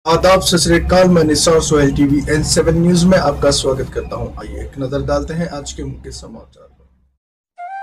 आदाब सत श्रीकाल मैं Nisar Sohail TV N seven news में आपका स्वागत करता हूं आइए एक नजर डालते हैं आज के मुख्य समाचार पर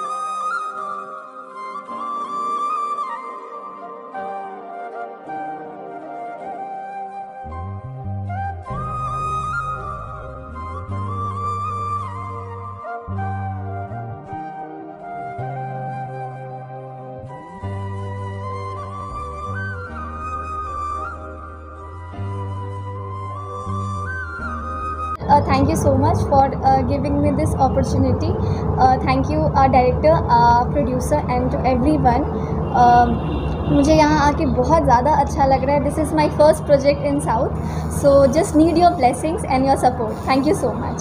Uh, thank you so much for uh, giving me this opportunity. Uh, thank you, our director, uh, producer, and to everyone. Um, मुझे यहाँ आके बहुत ज़्यादा अच्छा लग रहा है this is my first project in south so just need your blessings and your support thank you so much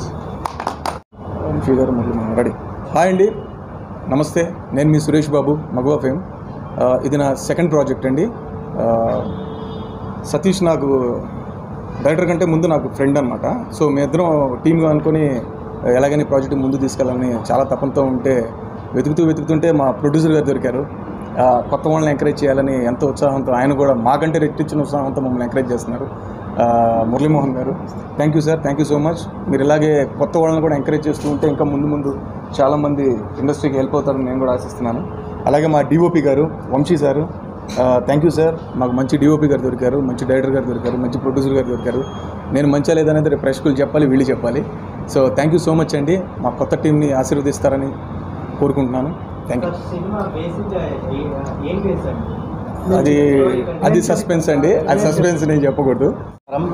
ఫిగర్ మళ్ళీ రెడీ హాయ్ అండి నమస్తే నేను మీ సురేష్ బాబు మగువా ఫేమ్ ఆ, ఇది నా సెకండ్ ప్రాజెక్ట్ అండి ఆ, సతీష్ నాకు డైరెక్టర్ కంటే ముందు నాకు ఫ్రెండ్ అనమాట సో మీ ఇద్దరం టీమ్గా అనుకొని ఎలాగైనా ఈ ప్రాజెక్ట్ ముందు తీసుకెళ్ళాలని చాలా తపనతో ఉంటే వెతుకుతూ వెతుకుతుంటే మా ప్రొడ్యూసర్ గారు దొరికారు ఆ, కొత్త వాళ్ళని ఎంకరేజ్ చేయాలని ఎంతో ఉత్సాహంతో ఆయన కూడా మాకంటే రెట్టించిన ఉత్సాహంతో మమ్మల్ని ఎంకరేజ్ చేస్తున్నారు ఆ, మురళీమోహన్ గారు thank you sir thank you so much మీరు ఇలాగే కొత్త వాళ్ళని కూడా ఎంకరేజ్ చేస్తూ ఉంటే ఇంకా ముందు ముందు చాలామంది ఇండస్ట్రీకి హెల్ప్ అవుతారని నేను కూడా ఆశిస్తున్నాను అలాగే మా డిఓపి గారు Vamshi sir thank you sir మాకు మంచి డిఓపి గారు దొరికారు మంచి డైరెక్టర్ గారు దొరికారు మంచి ప్రొడ్యూసర్ గారు దొరికారు నేను మంచిగా లేదనేది రేపు ప్రేక్షకులు చెప్పాలి వీళ్ళు చెప్పాలి so thank you so much అండి మా కొత్త టీంని ఆశీర్వదిస్తారని కోరుకుంటున్నాను థ్యాంక్ యూ సినిమా బేసిక్గా ఏ- ఏం చేశారు అది అది సస్పెన్స్ అండి అది సస్పెన్స్ నేను చెప్పకూడదు ఫ్రమ్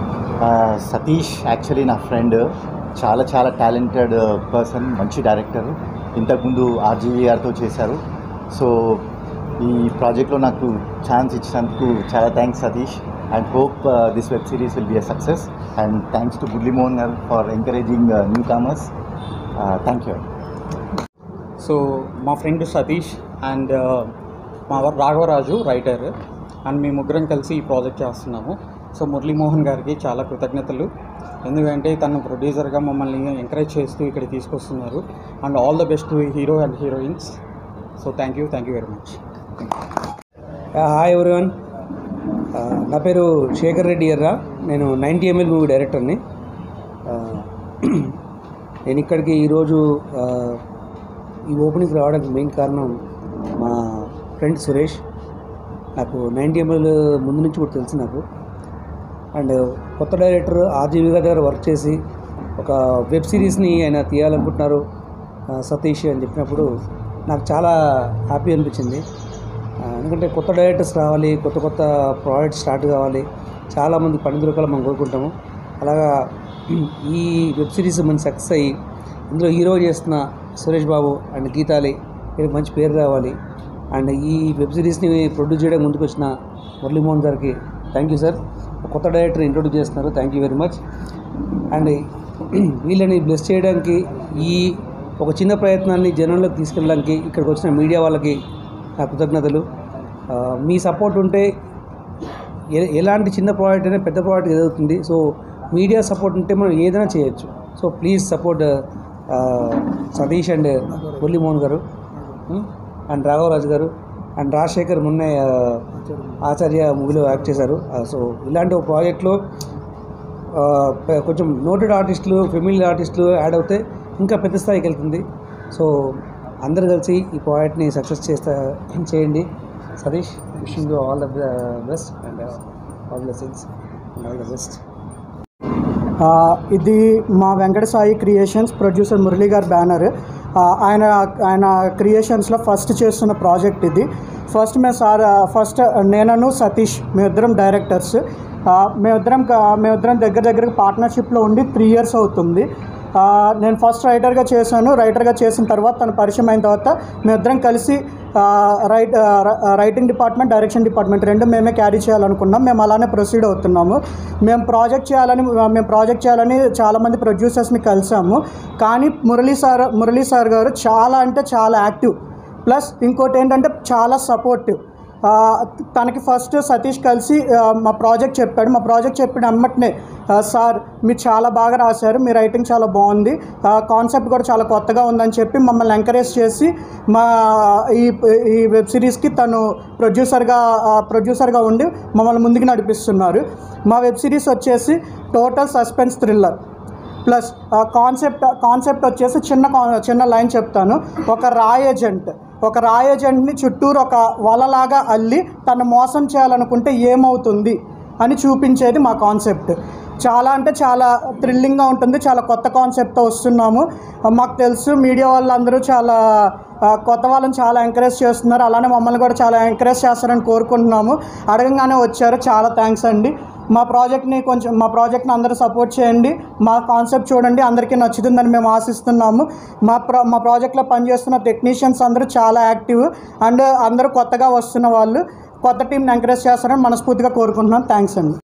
సతీష్ యాక్చువల్లీ నా ఫ్రెండ్ చాలా చాలా టాలెంటెడ్ పర్సన్ మంచి డైరెక్టర్ ఇంతకుముందు ఆర్జీవీ గారితో చేశారు సో ఈ ప్రాజెక్ట్లో నాకు ఛాన్స్ ఇచ్చినందుకు చాలా thanks Satish and hope this web series will be a success and thanks to Budlimohan గారు for encouraging new comers thank you so మా ఫ్రెండ్ సతీష్ అండ్ మా వ- రాఘవరాజు రైటర్ అండ్ మేము ముగ్గురం కలిసి ఈ ప్రాజెక్ట్ చేస్తున్నాము సో మురళీమోహన్ గారికి చాలా కృతజ్ఞతలు ఎందుకంటే తను ప్రొడ్యూసర్గా మమ్మల్ని ఎంకరేజ్ చేస్తూ ఇక్కడ తీసుకొస్తున్నారు and all the best to hero and heroines so thank you thank you very much hi everyone నా పేరు శేఖర్ రెడ్డి ఎర్రా నేను నైంటీ ఎంఎల్ మూవీ డైరెక్టర్ని ఆ, నేను ఇక్కడికి ఈరోజు ఆ, ఈ ఓపెనింగ్ రావడానికి మెయిన్ కారణం మా ఫ్రెండ్ సురేష్ నాకు నైంటీ ఎంఎల్ ముందు నుంచి కూడా తెలుసు నాకు అండ్ కొత్త డైరెక్టర్ ఆర్జీవి గారి దగ్గర వర్క్ చేసి ఒక వెబ్ సిరీస్ని ఆయన తీయాలనుకుంటున్నారు ఆ, సతీష్ అని చెప్పినప్పుడు నాకు చాలా హ్యాపీ అనిపించింది ఆ, ఎందుకంటే కొత్త డైరెక్టర్స్ రావాలి కొత్త కొత్త ప్రాజెక్ట్స్ స్టార్ట్ కావాలి చాలామంది పని దొరకాలని మనం కోరుకుంటాము అలాగా ఈ వెబ్ సిరీస్ మంచి సక్సెస్ అయ్యి ఇందులో హీరో చేస్తున్న సురేష్ బాబు అండ్ గీతాలి వీళ్ళకి మంచి పేరు రావాలి అండ్ ఈ వెబ్ సిరీస్ని ప్రొడ్యూస్ చేయడానికి ముందుకు వచ్చిన మురళీమోహన్ గారికి థ్యాంక్ యూ సార్ కొత్త డైరెక్టర్ ఇంట్రొడ్యూస్ చేస్తున్నారు thank you very much and వీళ్ళని బ్లెస్ చేయడానికి ఈ ఒక చిన్న ప్రయత్నాన్ని జనంలోకి తీసుకెళ్ళడానికి ఇక్కడికి వచ్చిన మీడియా వాళ్ళకి నా కృతజ్ఞతలు ఆ, మీ సపోర్ట్ ఉంటే ఎ- ఎలాంటి చిన్న ప్రాజెక్ట్ అయినా పెద్ద ప్రాజెక్ట్ ఎదుగుతుంది సో మీడియా సపోర్ట్ ఉంటే మనం ఏదైనా చేయొచ్చు so please support Satish and Muralimohan గారు అండ్ రాఘవరాజు గారు అండ్ రాజశేఖర్ మొన్నే ఆ, ఆచార్య మూవీలో యాక్ట్ చేశారు ఆ, సో ఇలాంటి ఒక ప్రాజెక్ట్లో ఆ, పె- కొంచెం నోటెడ్ ఆర్టిస్టులు ఫెమిలియర్ ఆర్టిస్టులు యాడ్ అవుతే ఇంకా పెద్ద స్థాయికి వెళ్తుంది సో అందరు కలిసి ఈ ప్రాజెక్ట్ని సక్సెస్ చేస్తా చేయండి Satish wishing you all the best and all blessings and all the best ఆ, ఇది మా వెంకట సాయి క్రియేషన్స్ ప్రొడ్యూసర్ మురళీ గారి బ్యానర్ ఆ, ఆయన ఆయన క్రియేషన్స్లో ఫస్ట్ చేస్తున్న ప్రాజెక్ట్ ఇది ఫస్ట్ మేము సార్ ఫస్ట్ నేనను సతీష్ మేమిద్దరం డైరెక్టర్స్ ఆ, మేమిద్దరం క- మేమిద్దరం దగ్గర దగ్గర పార్ట్నర్షిప్లో ఉండి త్రీ ఇయర్స్ అవుతుంది ఆ, నేను ఫస్ట్ రైటర్గా చేశాను రైటర్గా చేసిన తర్వాత తను పరిచయం అయిన తర్వాత మేమిద్దరం కలిసి ఆ, రైట్ ఆ, ర- రైటింగ్ డిపార్ట్మెంట్ డైరెక్షన్ డిపార్ట్మెంట్ రెండు మేమే క్యారీ చేయాలనుకున్నాం మేము అలానే ప్రొసీడ్ అవుతున్నాము మేము ప్రాజెక్ట్ చేయాలని మేము ప్రాజెక్ట్ చేయాలని చాలామంది ప్రొడ్యూసర్స్ని కలిసాము కానీ మురళీ సార్ మురళీ సార్ గారు చాలా అంటే చాలా యాక్టివ్ ప్లస్ ఇంకోటి ఏంటంటే చాలా సపోర్టివ్ ఆ, తనకి ఫస్ట్ సతీష్ కలిసి ఆ, మా ప్రాజెక్ట్ చెప్పాడు మా ప్రాజెక్ట్ చెప్పిన అమ్మటనే సార్ మీరు చాలా బాగా రాశారు మీ రైటింగ్ చాలా బాగుంది కాన్సెప్ట్ కూడా చాలా కొత్తగా ఉందని చెప్పి మమ్మల్ని ఎంకరేజ్ చేసి మా ఈ ఈ వెబ్ సిరీస్కి తను ప్రొడ్యూసర్గా ప్రొడ్యూసర్గా ఉండి మమ్మల్ని ముందుకు నడిపిస్తున్నారు మా వెబ్ సిరీస్ వచ్చేసి total suspense thriller plus concept concept వచ్చేసి చిన్న కా- చిన్న లైన్ చెప్తాను ఒక రాయ్ ఏజెంట్ ఒక రాయ్ ఏజెంట్ని చుట్టూరు ఒక వలలాగా అల్లి తను మోసం చేయాలనుకుంటే ఏమవుతుంది అని చూపించేది మా కాన్సెప్ట్ చాలా అంటే చాలా థ్రిల్లింగ్గా ఉంటుంది చాలా కొత్త కాన్సెప్ట్తో వస్తున్నాము మాకు తెలుసు మీడియా వాళ్ళందరూ చాలా ఆ, కొత్త వాళ్ళని చాలా ఎంకరేజ్ చేస్తున్నారు అలానే మమ్మల్ని కూడా చాలా ఎంకరేజ్ చేస్తారని కోరుకుంటున్నాము అడగంగానే వచ్చారు చాలా థ్యాంక్స్ అండి మా ప్రాజెక్ట్ని కొంచెం మా ప్రాజెక్ట్ని అందరూ సపోర్ట్ చేయండి మా కాన్సెప్ట్ చూడండి అందరికీ నచ్చుతుందని మేము ఆశిస్తున్నాము మా ప్రా మా ప్రాజెక్ట్లో పనిచేస్తున్న టెక్నీషియన్స్ అందరూ చాలా యాక్టివ్ అండ్ అందరూ కొత్తగా వస్తున్న వాళ్ళు కొత్త టీంని ఎంకరేజ్ చేస్తారని మనస్ఫూర్తిగా కోరుకుంటున్నాం థ్యాంక్స్ అండి